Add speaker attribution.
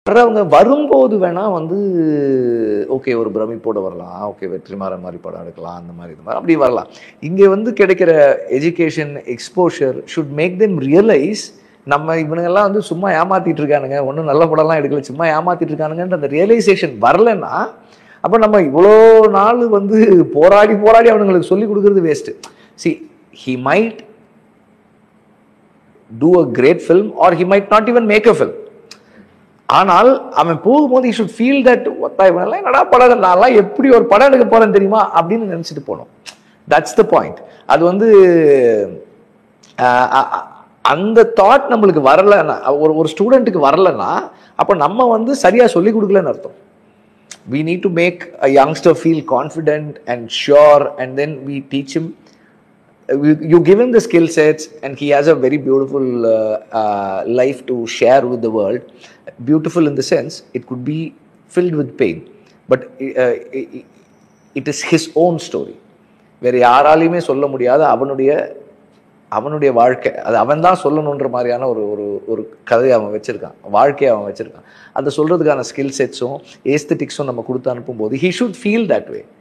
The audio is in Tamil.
Speaker 1: வர்றவங்க வரும்போது வேணா வந்து ஓகே ஒரு பிரமிப்போட வரலாம் ஓகே வெற்றிமாறன் மாதிரி படம் எடுக்கலாம் அந்த மாதிரி இந்த மாதிரி அப்படி வரலாம் இங்கே வந்து கிடைக்கிற education exposure should make them realise நம்ம இவனுங்கெல்லாம் வந்து சும்மா ஏமாத்திட்டு இருக்கானுங்க ஒன்றும் நல்ல படம்லாம் எடுக்கல சும்மா ஏமாத்திட்டு இருக்கானுங்கன்ற அந்த ரியலைசேஷன் வரலன்னா அப்போ நம்ம இவ்வளோ நாள் வந்து போராடி போராடி அவனுங்களுக்கு சொல்லி கொடுக்கறது waste see he might do a great film or he might not even make a film ஆனால் அவன் போகும்போது ஈ ஷுட் ஃபீல் தட் ஒத்தா இவனெல்லாம் என்னடா படம் நான்லாம் எப்படி ஒரு படம் எடுக்க போறேன் தெரியுமா அப்படின்னு நினச்சிட்டு போகணும் தட்ஸ் த பாயிண்ட் அது வந்து ஆஹ் அ- அ- அந்த தாட் நம்மளுக்கு வரலன்னா ஒரு ஒரு ஸ்டூடெண்ட்டுக்கு வரலன்னா அப்போ நம்ம வந்து சரியாக சொல்லி கொடுக்கலன்னு அர்த்தம் we need to make a youngster feel confident and sure and then we teach him you- you give him the skill sets and he has a very beautiful uh, uh, life to share with the world beautiful in the sense it could be filled with pain but uh, i- it is his own story வேற யாராலையுமே சொல்ல முடியாத அவனுடைய அவனுடைய வாழ்க்கை அது அவன் தான் சொல்லணுன்ற மாதிரியான ஒரு ஒரு ஒரு கதையை அவன் வச்சிருக்கான் வாழ்க்கையை அவன் வச்சிருக்கான் அதை சொல்றதுக்கான ஸ்கில் செட்ஸும் ஏஸ்தட்டிக்ஸும் நம்ம கொடுத்து அனுப்பும்போது he should feel that way